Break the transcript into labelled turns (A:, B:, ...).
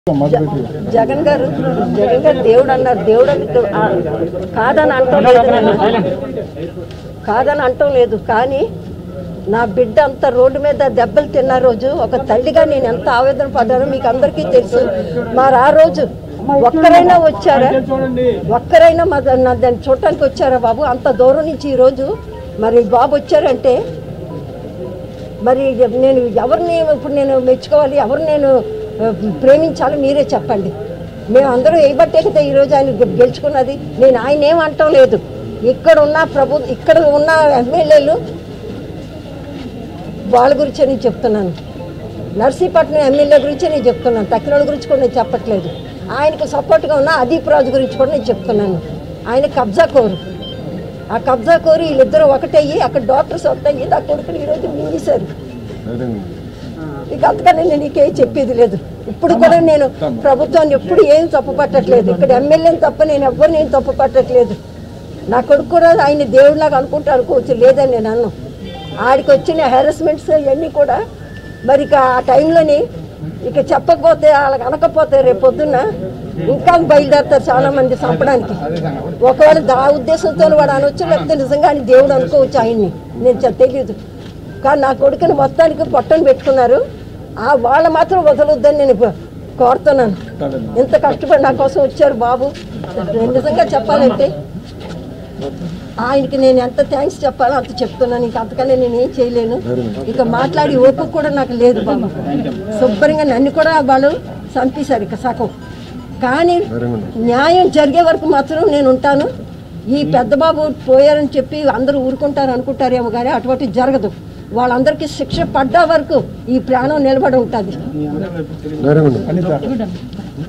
A: జగన్ గారు జగన్ గారు దేవుడు అన్నారు దేవుడు అని ఆ, కాదని అంటం లేదు నన్ను కాదని అంటం లేదు కానీ నా బిడ్డ అంత రోడ్డు మీద దెబ్బలు తిన్న రోజు ఒక తల్లిగా నేను ఎంత ఆవేదన పడ్డానో మీకు అందరికీ తెలుసు మరి ఆ రోజు ఒక్కరైనా వచ్చారా ఒక్కరైనా మా దా- నా దాన్ని చూడటానికి వచ్చారా బాబు అంత దూరం నుంచి ఈరోజు మరి బాబు వచ్చారంటే మరి నేను ఎవరిని ఇప్పుడు నేను మెచ్చుకోవాలి ఎవరు నేను ఆ, ప్రేమించాలి మీరే చెప్పండి మేము అందరూ వేయబట్టే కదా ఈరోజు ఆయన గె- గెలుచుకున్నది నేను ఆయన ఏం అంటం లేదు ఇక్కడ ఉన్న ప్రభు ఇక్కడ ఉన్న ఎమ్మెల్యేలు వాళ్ళ గురించే నేను చెప్తున్నాను నర్సీపట్నం ఎమ్మెల్యే గురించే నేను చెప్తున్నాను తక్కినోళ్ళ గురించి కూడా నేను చెప్పట్లేదు ఆయనకు సపోర్ట్గా ఉన్న అదీప్ రాజు గురించి కూడా నేను చెప్తున్నాను ఆయన కబ్జా కోరు ఆ కబ్జా కోరి వీళ్ళిద్దరూ ఒకటయ్యి అక్కడ డాక్టర్స్ ఒకటయ్యి నా కొడుకుని ఈరోజు మింగేశారు ఇక అంతకన్నా నేను నీకేం చెప్పేది లేదు ఇప్పుడు కూడా నేను ప్రభుత్వాన్ని ఎప్పుడు ఏం తప్పు పట్టట్లేదు ఇక్కడ ఎమ్మెల్యేని తప్ప నేను ఎవ్వరిని ఏం తప్పు పట్టట్లేదు నా కొడుకు కూడా ఆయన దేవుడిలాగా అనుకుంటూ అనుకోవచ్చు లేదని నేను అన్నాను ఆడికి వచ్చిన హెరాస్మెంట్స్ ఇవన్నీ కూడా మరి ఇక ఆ టైంలోని ఇక చెప్పకపోతే వాళ్ళకి అనకపోతే రేపు పొద్దున్న ఇంకా బయలుదేరుతారు చాలా మంది చంపడానికి ఒకవేళ దా ఉద్దేశంతో వాడు అనొచ్చు లేకపోతే నిజంగానే దేవుడు అనుకోవచ్చు ఆయన్ని నేను చె- తెలియదు కానీ నా కొడుకుని మొత్తానికి పొట్టను పెట్టుకున్నారు ఆ వాళ్ళు మాత్రం వదలొద్దని నేను ఇప్పుడు కోరుతున్నాను ఎంత కష్టపడి నా కోసం వచ్చారు బాబు నిజంగా చెప్పాలంటే ఆయనకి నేను ఎంత థ్యాంక్స్ చెప్పాలో అంత చెప్తున్నాను ఇంకా అంతకన్నా నేను ఏం చేయలేను ఇక మాట్లాడి ఓపిక కూడా నాకు లేదు బాబు శుభ్రంగా నన్ను కూడా వాళ్ళు చంపేశారు ఇక సగం కానీ న్యాయం జరిగే వరకు మాత్రం నేను ఉంటాను ఈ పెద్ద బాబు పోయారని చెప్పి అందరూ ఊరుకుంటారు అనుకుంటారేమో కానీ అటువంటి జరగదు వాళ్ళందరికీ శిక్ష పడ్డా వరకు ఈ ప్రాణం నిలబడి ఉంటుంది
B: వెరీ గుడ్